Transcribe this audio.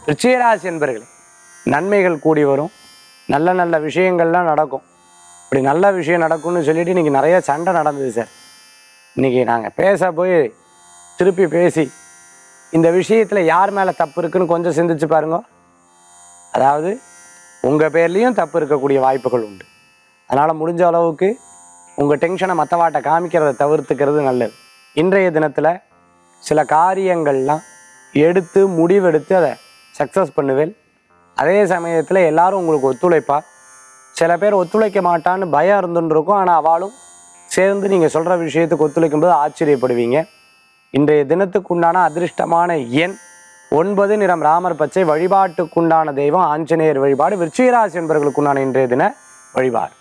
ரிச்சிகராசி என்பர்களே நன்மைகள் கூடி வரும் நல்ல நல்ல விஷயங்கள்லாம் நடக்கும் இப்படி நல்ல விஷயம் நடக்கும்னு சொல்லிட்டு இன்றைக்கி நிறைய சண்டை நடந்தது சார் இன்றைக்கி நாங்கள் பேச போய் திருப்பி பேசி இந்த விஷயத்தில் யார் மேலே தப்பு இருக்குன்னு கொஞ்சம் சிந்திச்சு பாருங்க அதாவது உங்கள் பேர்லேயும் தப்பு இருக்கக்கூடிய வாய்ப்புகள் உண்டு அதனால் முடிஞ்ச அளவுக்கு உங்கள் டென்ஷனை மற்றவாட்ட காமிக்கிறத தவிர்த்துக்கிறது நல்லது இன்றைய தினத்தில் சில காரியங்கள்லாம் எடுத்து முடிவெடுத்து அதை சக்ஸஸ் பண்ணுவேன் அதே சமயத்தில் எல்லாரும் உங்களுக்கு ஒத்துழைப்பா சில பேர் ஒத்துழைக்க மாட்டான்னு பயம் இருந்துன்னு இருக்கும் ஆனால் அவளும் சேர்ந்து நீங்கள் சொல்கிற விஷயத்துக்கு ஒத்துழைக்கும் போது ஆச்சரியப்படுவீங்க இன்றைய தினத்துக்குண்டான அதிர்ஷ்டமான எண் ஒன்பது நிறம் ராமர் பச்சை வழிபாட்டுக்குண்டான தெய்வம் ஆஞ்சநேயர் வழிபாடு விருச்சிகராசி என்பவர்களுக்குண்டான இன்றைய தின வழிபாடு